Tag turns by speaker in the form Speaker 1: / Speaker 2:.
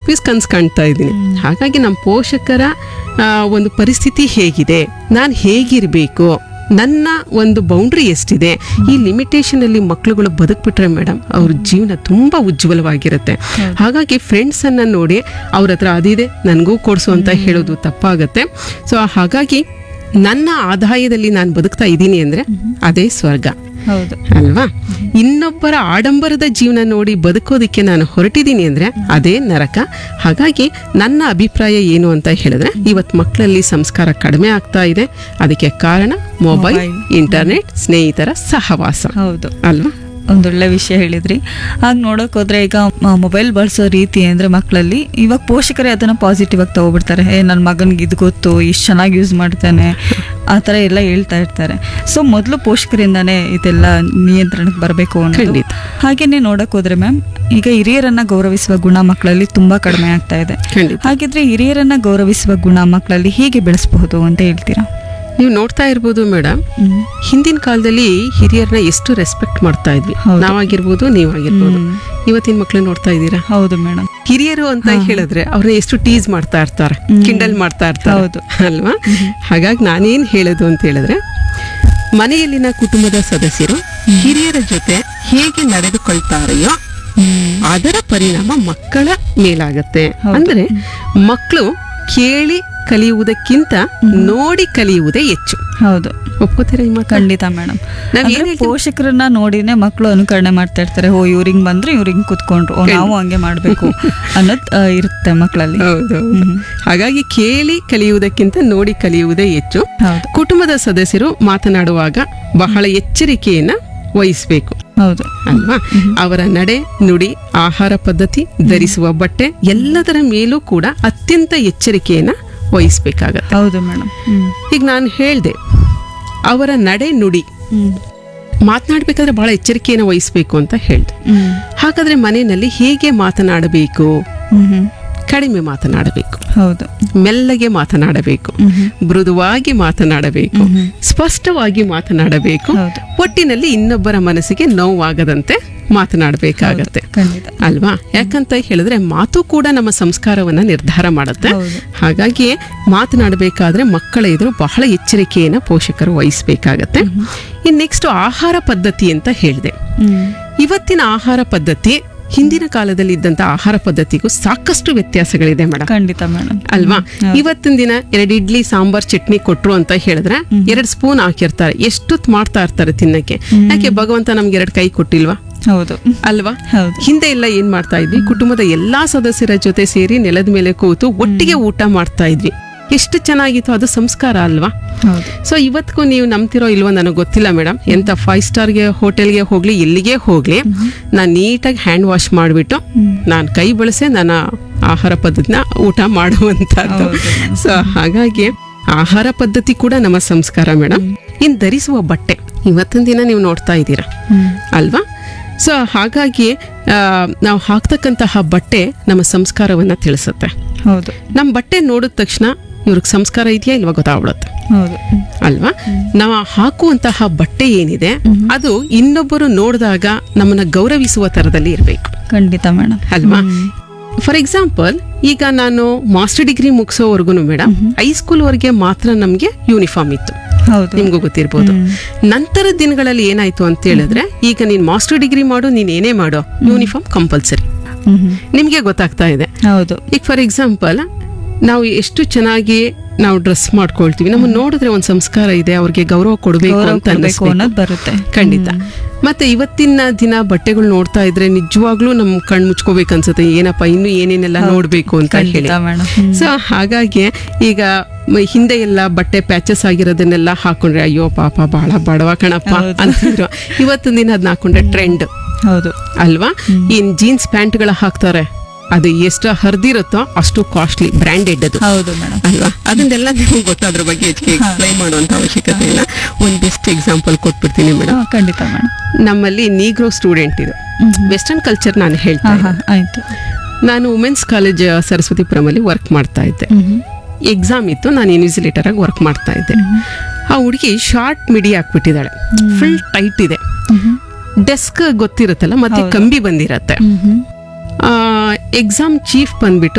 Speaker 1: Piece ಕನ್ಸ್ ಕಾಣ್ತಾ ಇದ್ದೀನಿ ಹಾಗಾಗಿ ನಮ್ಮ ಪೋಷಕರ ಆ, ಒಂದು ಪರಿಸ್ಥಿತಿ ಹೇಗಿದೆ ನಾನು ಹೇಗಿರಬೇಕು ನನ್ನ ಒಂದು ಬೌಂಡ್ರಿ ಎಷ್ಟಿದೆ ಈ ಲಿಮಿಟೇಷನ್ ಅಲ್ಲಿ ಮಕ್ಳುಗಳು ಬದುಕ್ಬಿಟ್ರೆ ಮೇಡಮ್ ಅವ್ರ ಜೀವನ ತುಂಬಾ ಉಜ್ವಲವಾಗಿರುತ್ತೆ ಹಾಗಾಗಿ ಫ್ರೆಂಡ್ಸ್ ಅನ್ನ ನೋಡಿ ಅವ್ರ ಹತ್ರ ಅದಿದೆ ನನಗೂ ಕೊಡ್ಸು ಅಂತ ಹೇಳೋದು ತಪ್ಪಾಗತ್ತೆ ಸೊ ಹಾಗಾಗಿ ನನ್ನ ಆದಾಯದಲ್ಲಿ ನಾನು ಬದುಕ್ತಾ ಇದ್ದೀನಿ ಅಂದ್ರೆ ಅದೇ ಸ್ವರ್ಗ
Speaker 2: ಹೌದು
Speaker 1: ಅಲ್ವಾ ಇನ್ನೊಬ್ಬರ ಆಡಂಬರದ ಜೀವನ ನೋಡಿ ಬದುಕೋದಿಕ್ಕೆ ನಾನು ಹೊರಟಿದ್ದೀನಿ ಅಂದ್ರೆ ಅದೇ ನರಕ ಹಾಗಾಗಿ ನನ್ನ ಅಭಿಪ್ರಾಯ ಏನು ಅಂತ ಹೇಳಿದ್ರೆ ಇವತ್ತು ಮಕ್ಕಳಲ್ಲಿ ಸಂಸ್ಕಾರ ಕಡಿಮೆ ಆಗ್ತಾ ಇದೆ ಅದಕ್ಕೆ ಕಾರಣ ಮೊಬೈಲ್
Speaker 2: Mobile.
Speaker 1: ಇಂಟರ್ನೆಟ್ ಸ್ನೇಹಿತರ ಸಹವಾಸ
Speaker 2: ಹೌದು
Speaker 1: ಅಲ್ವಾ
Speaker 2: ಒಂದೊಳ್ಳೆ ವಿಷಯ ಹೇಳಿದ್ರಿ ಹಾಗೆ ನೋಡಕ್ ಹೋದ್ರೆ ಈಗ ಮೊಬೈಲ್ ಬಳಸೋ ರೀತಿ ಅಂದ್ರೆ ಮಕ್ಕಳಲ್ಲಿ ಇವಾಗ ಪೋಷಕರೇ ಅದನ್ನ ಪಾಸಿಟಿವ್ ಆಗಿ ತಗೋಬಿಡ್ತಾರೆ ಏ ನನ್ನ ಮಗನಿಗೆ ಇದು ಗೊತ್ತು ಇಷ್ಟು ಚೆನ್ನಾಗಿ ಯೂಸ್ ಮಾಡ್ತಾನೆ ಆ ಥರ ಎಲ್ಲ ಹೇಳ್ತಾ ಇರ್ತಾರೆ ಸೊ ಮೊದಲು ಪೋಷಕರಿಂದಾನೇ ಇದೆಲ್ಲ ನಿಯಂತ್ರಣಕ್ಕೆ ಬರಬೇಕು ಅನ್ನೋದು
Speaker 1: ಖಂಡಿತ.
Speaker 2: ಹಾಗೇನೆ ನೋಡಕ್ ಹೋದ್ರೆ ಮ್ಯಾಮ್ ಈಗ ಹಿರಿಯರನ್ನ ಗೌರವಿಸುವ ಗುಣ ಮಕ್ಕಳಲ್ಲಿ ತುಂಬಾ ಕಡಿಮೆ ಆಗ್ತಾ ಇದೆ
Speaker 1: ಖಂಡಿತ
Speaker 2: ಹಾಗಿದ್ರೆ ಹಿರಿಯರನ್ನ ಗೌರವಿಸುವ ಗುಣ ಮಕ್ಕಳಲ್ಲಿ ಹೇಗೆ ಬೆಳೆಸಬಹುದು ಅಂತ ಹೇಳ್ತೀರಾ
Speaker 1: ನೀವು ನೋಡ್ತಾ ಇರ್ಬೋದು ಮೇಡಮ್
Speaker 2: ಹ್ಮ್.
Speaker 1: ಹಿಂದಿನ ಕಾಲದಲ್ಲಿ ಹಿರಿಯರನ್ನ ಎಷ್ಟು ರೆಸ್ಪೆಕ್ಟ್ ಮಾಡ್ತಾ ಇದ್ವಿ
Speaker 2: ಹೌದು.
Speaker 1: ನಾವಾಗಿರ್ಬೋದು ನೀವಾಗಿರ್ಬೋದು
Speaker 2: ಹ್ಮ್.
Speaker 1: ಇವತ್ತಿನ ಮಕ್ಳು ನೋಡ್ತಾ ಇದ್ದೀರಾ
Speaker 2: ಹೌದು ಮೇಡಮ್
Speaker 1: ಹಿರಿಯರು ಅಂತ ಹೇಳಿದ್ರೆ ಅವ್ರನ್ನ ಎಷ್ಟು ಟೀಸ್ ಮಾಡ್ತಾ ಇರ್ತಾರೆ ಕಿಂಡಲ್ ಮಾಡ್ತಾ ಇರ್ತಾರೆ
Speaker 2: ಹೌದು.
Speaker 1: ಅಲ್ವಾ ಹಾಗಾಗಿ ನಾನೇನ್ ಹೇಳೋದು ಅಂತ ಹೇಳಿದ್ರೆ ಮನೆಯಲ್ಲಿನ ಕುಟುಂಬದ ಸದಸ್ಯರು ಹಿರಿಯರ ಜೊತೆ ಹೇಗೆ ನಡೆದುಕೊಳ್ತಾರೆಯೋ ಅದರ ಪರಿಣಾಮ ಮಕ್ಕಳ ಮೇಲಾಗತ್ತೆ ಅಂದ್ರೆ ಮಕ್ಕಳು ಕೇಳಿ ಕಲಿಯುವುದಕ್ಕಿಂತ ನೋಡಿ ಕಲಿಯುವುದೇ ಹೆಚ್ಚು
Speaker 2: ಹೌದು
Speaker 1: ಒಪ್ಕೋತೀರಾ ಈ ಮಾತು
Speaker 2: ಖಂಡಿತ ಮೇಡಮ್
Speaker 1: ನಾವ್ ಏನ್ ಹೇಳ್ತೀವಿ?
Speaker 2: ಪೋಷಕರನ್ನ ನೋಡಿನೇ ಮಕ್ಕಳು ಅನುಕರಣೆ ಮಾಡ್ತಾ ಇರ್ತಾರೆ ಓ ಇವ್ರಿಂಗ್ ಬಂದ್ರೆ ಇವ್ರಿಂಗ್ ಕುತ್ಕೊಂಡ್ರು ಓ ನಾವು ಹಂಗೆ ಮಾಡ್ಬೇಕು ಅನ್ನೋದ್ ಆ, ಇರುತ್ತೆ ಮಕ್ಕಳಲ್ಲಿ
Speaker 1: ಹೌದು
Speaker 2: ಹ್ಮ್.
Speaker 1: ಹಾಗಾಗಿ ಕೇಳಿ ಕಲಿಯುವುದಕ್ಕಿಂತ ನೋಡಿ ಕಲಿಯುವುದೇ ಹೆಚ್ಚು
Speaker 2: ಹೌದು
Speaker 1: ಕುಟುಂಬದ ಸದಸ್ಯರು ಮಾತನಾಡುವಾಗ ಬಹಳ ಎಚ್ಚರಿಕೆಯನ್ನ ವಹಿಸಬೇಕು
Speaker 2: ಹೌದು
Speaker 1: ಅಲ್ವಾ ಅವರ ನಡೆ ನುಡಿ ಆಹಾರ ಪದ್ಧತಿ ಧರಿಸುವ ಬಟ್ಟೆ ಎಲ್ಲದರ ಮೇಲೂ ಕೂಡ ಅತ್ಯಂತ ಎಚ್ಚರಿಕೆಯನ್ನ ವಹಿಸ್ಬೇಕಾಗತ್ತೆ
Speaker 2: ಹೌದು ಮೇಡಮ್ ಹ್ಮ್
Speaker 1: ಈಗ ನಾನು ಹೇಳ್ದೆ ಅವರ ನಡೆ ನುಡಿ
Speaker 2: ಹ್ಮ್
Speaker 1: ಮಾತನಾಡ್ಬೇಕಾದ್ರೆ ಬಹಳ ಎಚ್ಚರಿಕೆಯನ್ನು ವಹಿಸ್ಬೇಕು ಅಂತ ಹೇಳ್ದೆ
Speaker 2: ಹ್ಮ್
Speaker 1: ಹಾಗಾದ್ರೆ ಮನೆಯಲ್ಲಿ ಹೇಗೆ ಮಾತನಾಡಬೇಕು
Speaker 2: ಹ್ಮ್ ಹ್ಮ್
Speaker 1: ಕಡಿಮೆ ಮಾತನಾಡಬೇಕು
Speaker 2: ಹೌದು
Speaker 1: ಮೆಲ್ಲಗೆ ಮಾತನಾಡಬೇಕು
Speaker 2: ಹ್ಮ್ ಹ್ಮ್
Speaker 1: ಮೃದುವಾಗಿ ಮಾತನಾಡಬೇಕು ಸ್ಪಷ್ಟವಾಗಿ ಮಾತನಾಡಬೇಕು
Speaker 2: ಹೌದು
Speaker 1: ಒಟ್ಟಿನಲ್ಲಿ ಇನ್ನೊಬ್ಬರ ಮನಸ್ಸಿಗೆ ನೋವಾಗದಂತೆ ಮಾತನಾಡಬೇಕಾಗತ್ತೆ
Speaker 2: ಖಂಡಿತ
Speaker 1: ಅಲ್ವಾ ಯಾಕಂತ ಹೇಳಿದ್ರೆ ಮಾತು ಕೂಡ ನಮ್ಮ ಸಂಸ್ಕಾರವನ್ನ ನಿರ್ಧಾರ ಮಾಡುತ್ತೆ
Speaker 2: ಹೌದು
Speaker 1: ಹಾಗಾಗಿ ಮಾತನಾಡಬೇಕಾದ್ರೆ ಮಕ್ಕಳ ಎದುರು ಬಹಳ ಎಚ್ಚರಿಕೆಯನ್ನ ಪೋಷಕರು ವಹಿಸ್ಬೇಕಾಗತ್ತೆ ಇನ್ ನೆಕ್ಸ್ಟ್ ಆಹಾರ ಪದ್ಧತಿ ಅಂತ ಹೇಳಿದೆ
Speaker 2: ಹ್ಮ್
Speaker 1: ಇವತ್ತಿನ ಆಹಾರ ಪದ್ಧತಿ ಹಿಂದಿನ ಕಾಲದಲ್ಲಿ ಇದ್ದಂತ ಆಹಾರ ಪದ್ಧತಿಗೂ ಸಾಕಷ್ಟು ವ್ಯತ್ಯಾಸಗಳಿದೆ ಮೇಡಮ್
Speaker 2: ಖಂಡಿತ ಮೇಡಮ್
Speaker 1: ಅಲ್ವಾ ಇವತ್ತಿನ ದಿನ ಎರಡು ಇಡ್ಲಿ ಸಾಂಬಾರ್ ಚಟ್ನಿ ಕೊಟ್ರು ಅಂತ ಹೇಳಿದ್ರೆ ಎರಡು ಸ್ಪೂನ್ ಹಾಕಿರ್ತಾರೆ ಎಷ್ಟೊತ್ತು ಮಾಡ್ತಾ ಇರ್ತಾರೆ ತಿನ್ನಕ್ಕೆ ಯಾಕೆ ಭಗವಂತ ನಮ್ಗೆ ಎರಡು ಕೈ ಕೊಟ್ಟಿಲ್ವಾ
Speaker 2: ಹೌದು
Speaker 1: ಅಲ್ವಾ
Speaker 2: ಹೌದು
Speaker 1: ಹಿಂದೆ ಎಲ್ಲ ಏನ್ ಮಾಡ್ತಾ ಇದ್ವಿ ಕುಟುಂಬದ ಎಲ್ಲಾ ಸದಸ್ಯರ ಜೊತೆ ಸೇರಿ ನೆಲದ ಮೇಲೆ ಕೂತು ಒಟ್ಟಿಗೆ ಊಟ ಮಾಡ್ತಾ ಇದ್ವಿ ಎಷ್ಟು ಚೆನ್ನಾಗಿತ್ತು ಅದು ಸಂಸ್ಕಾರ ಅಲ್ವಾ
Speaker 2: ಹೌದು
Speaker 1: ಸೊ ಇವತ್ತಿಗೂ ನೀವು ನಂಬ್ತಿರೋ ಇಲ್ವೋ ನನಗೆ ಗೊತ್ತಿಲ್ಲ ಮೇಡಮ್ ಎಂತ ಫೈವ್ ಸ್ಟಾರ್ಗೆ ಹೋಟೆಲ್ಗೆ ಹೋಗ್ಲಿ ಎಲ್ಲಿಗೆ ಹೋಗ್ಲಿ ನಾನು ನೀಟಾಗಿ ಹ್ಯಾಂಡ್ ವಾಶ್ ಮಾಡಿಬಿಟ್ಟು ನಾನು ಕೈ ಬಳಸೆ ನನ್ನ ಆಹಾರ ಪದ್ಧತಿನ ಊಟ ಮಾಡುವಂತದ್ದು
Speaker 2: ಹೌದು.
Speaker 1: ಸೊ ಹಾಗಾಗಿ ಆಹಾರ ಪದ್ಧತಿ ಕೂಡ ನಮ್ಮ ಸಂಸ್ಕಾರ ಮೇಡಮ್ ಇನ್ ಧರಿಸುವ ಬಟ್ಟೆ ಇವತ್ತಿನ ದಿನ ನೀವು ನೋಡ್ತಾ ಇದ್ದೀರಾ
Speaker 2: ಹ್ಮ್
Speaker 1: ಅಲ್ವಾ ಸೊ ಹಾಗಾಗಿ ಆ, ನಾವು ಹಾಕ್ತಕ್ಕಂತಹ ಬಟ್ಟೆ ನಮ್ಮ ಸಂಸ್ಕಾರವನ್ನ ತಿಳಿಸುತ್ತೆ
Speaker 2: ಹೌದು
Speaker 1: ನಮ್ಮ ಬಟ್ಟೆ ನೋಡಿದ ತಕ್ಷಣ ಇವ್ರಿಗೆ ಸಂಸ್ಕಾರ ಇದೆಯಾ ಇಲ್ವಾ ಗೊತ್ತಾಗ್ಬಿಡುತ್ತೆ
Speaker 2: ಹೌದು
Speaker 1: ಅಲ್ವಾ ನಾವು ಹಾಕುವಂತಹ ಬಟ್ಟೆ ಏನಿದೆ ಅದು ಇನ್ನೊಬ್ಬರು ನೋಡಿದಾಗ ನಮ್ಮನ್ನ ಗೌರವಿಸುವ ತರದಲ್ಲಿ ಇರಬೇಕು
Speaker 2: ಖಂಡಿತ ಮೇಡಮ್
Speaker 1: ಅಲ್ವಾ ಫಾರ್ ಎಕ್ಸಾಂಪಲ್ ಈಗ ನಾನು ಮಾಸ್ಟರ್ ಡಿಗ್ರಿ ಮುಗಿಸೋವರೆಗೂ ಮೇಡಮ್ ಹೈಸ್ಕೂಲ್ ವರೆಗೆ ಮಾತ್ರ ನಮ್ಗೆ ಯೂನಿಫಾರ್ಮ್ ಇತ್ತು
Speaker 2: ಹೌದು
Speaker 1: ನಿಮ್ಗೂ ಗೊತ್ತಿರ್ಬೋದು ನಂತರದ ದಿನಗಳಲ್ಲಿ ಏನಾಯ್ತು ಅಂತ ಹೇಳಿದ್ರೆ ಈಗ ನೀನ್ ಮಾಸ್ಟರ್ ಡಿಗ್ರಿ ಮಾಡು ನೀನ್ ಏನೇ ಮಾಡು ಯೂನಿಫಾರ್ಮ್ ಕಂಪಲ್ಸರಿ
Speaker 2: ಹ್ಮ್ ಹ್ಮ್
Speaker 1: ನಿಮ್ಗೆ ಗೊತ್ತಾಗ್ತಾ ಇದೆ
Speaker 2: ಹೌದು
Speaker 1: ಈಗ ಫಾರ್ ಎಕ್ಸಾಂಪಲ್ ನಾವು ಎಷ್ಟು ಚೆನ್ನಾಗಿ ನಾವು ಡ್ರೆಸ್ ಮಾಡ್ಕೊಳ್ತೀವಿ ನಮ್ಮನ್ನ ನೋಡಿದ್ರೆ ಒಂದ್ ಸಂಸ್ಕಾರ ಇದೆ ಅವ್ರಿಗೆ ಗೌರವ ಕೊಡಬೇಕು
Speaker 2: ಗೌರವ
Speaker 1: ಅಂತ
Speaker 2: ಕೊಡ್ಬೇಕು
Speaker 1: ಅನ್ನಿಸ್ಬೇಕು.
Speaker 2: ಅನ್ನೋದು ಬರುತ್ತೆ
Speaker 1: ಖಂಡಿತ ಮತ್ತೆ ಇವತ್ತಿನ ದಿನ ಬಟ್ಟೆಗಳು ನೋಡ್ತಾ ಇದ್ರೆ ನಿಜವಾಗ್ಲೂ ನಮ್ ಕಣ್ ಮುಚ್ಕೋಬೇಕು ಅನ್ಸುತ್ತೆ ಏನಪ್ಪ ಇನ್ನು ಏನೇನೆಲ್ಲ ನೋಡ್ಬೇಕು ಅಂತ ಹೇಳಿ
Speaker 2: ಖಂಡಿತ ಮೇಡಮ್ ಹ್ಮ್
Speaker 1: ಸೊ ಹಾಗಾಗಿ ಈಗ ಮ- ಹಿಂದೆ ಎಲ್ಲ ಬಟ್ಟೆ ಪ್ಯಾಚಸ್ ಆಗಿರೋದನ್ನೆಲ್ಲ ಹಾಕೊಂಡ್ರೆ ಅಯ್ಯೋ ಪಾಪ ಬಹಳ ಬಡವ ಕಣಪ್ಪ
Speaker 2: ಹೌದು.
Speaker 1: ಅಂತಿದ್ರು ಇವತ್ತಿನ ದಿನ ಅದನ್ನ ಹಾಕೊಂಡ್ರೆ ಟ್ರೆಂಡ್
Speaker 2: ಹೌದು
Speaker 1: ಅಲ್ವಾ ಇನ್ ಜೀನ್ಸ್ ಪ್ಯಾಂಟ್ಗಳ ಹಾಕ್ತಾರೆ ಅದು ಎಷ್ಟು ಹರಿದಿರುತ್ತೋ ಅಷ್ಟು ಕಾಸ್ಟ್ಲಿ ಬ್ರ್ಯಾಂಡೆಡ್ ಅದು
Speaker 2: ಹೌದು ಮೇಡಮ್
Speaker 1: ಅಲ್ವಾ ಅದನ್ನೆಲ್ಲ ನಿಮ್ಗೆ ಗೊತ್ತಾದ್ರ ಬಗ್ಗೆ ಹೆಚ್ಚಿಗೆ ಎಕ್ಸ್ಪ್ಲೈನ್ ಮಾಡುವಂತ ಅವಶ್ಯಕತೆ ಇಲ್ಲ ಒಂದ್ ಬೆಸ್ಟ್ ಎಕ್ಸಾಂಪಲ್ ಕೊಟ್ಬಿಡ್ತೀನಿ ಮೇಡಮ್
Speaker 2: ಖಂಡಿತ ಮೇಡಮ್
Speaker 1: ನಮ್ಮಲ್ಲಿ ನೀಗ್ರೋ ಸ್ಟೂಡೆಂಟ್ ಇದು ವೆಸ್ಟರ್ನ್ ಕಲ್ಚರ್ ನಾನು ಹೇಳ್ತಾ
Speaker 2: ಹಾ
Speaker 1: ಇದ್ದೆ.
Speaker 2: ಹಾ ಆಯ್ತು
Speaker 1: ನಾನು ವುಮೆನ್ಸ್ ಕಾಲೇಜ್ ಸರಸ್ವತಿಪುರಮಲ್ಲಿ ವರ್ಕ್ ಮಾಡ್ತಾ ಇದ್ದೆ
Speaker 2: ಹ್ಮ್
Speaker 1: ಎಕ್ಸಾಮ್ ಇತ್ತು ನಾನು ಇನ್ವಿಸಿಲೇಟರ್ ಆಗಿ ವರ್ಕ್ ಮಾಡ್ತಾ ಇದ್ದೆ ಆ ಹುಡುಗಿ ಶಾರ್ಟ್ ಮಿಡಿ ಹಾಕ್ಬಿಟ್ಟಿದ್ದಾಳೆ ಫುಲ್ ಟೈಟ್ ಇದೆ
Speaker 2: ಹ್ಮ್
Speaker 1: ಡೆಸ್ಕ್ ಗೊತ್ತಿರುತ್ತಲ್ಲ ಮತ್ತೆ ಕಂಬಿ ಬಂದಿರತ್ತೆ
Speaker 2: ಹ್ಮ್ ಹ್ಮ್
Speaker 1: ಎಕ್ಸಾಮ್ ಚೀಫ್ ಬಂದ್ಬಿಟ್ಟು